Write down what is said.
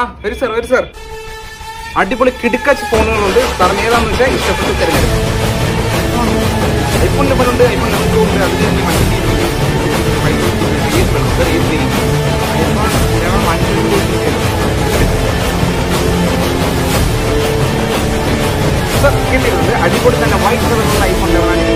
ആ വരും സാർ വരും സാർ അടിപൊളി കിടുക്കച്ച് ഫോണുകളുണ്ട് സാറിന് ഏതാണെന്ന് വെച്ചാൽ ഇഷ്ടപ്പെട്ട് തിരഞ്ഞെടുക്കും ഐഫോൺ ലെവൻ ഉണ്ട് ഐഫോൺ ലെവൻ പ്രോ ഉണ്ട് അതിന് തന്നെ വൺ സാർ കിട്ടിയിട്ടുണ്ട് അടിപൊളി തന്നെ വൈറ്റ് കളറുള്ള ഐഫോൺ ലെവനാണ്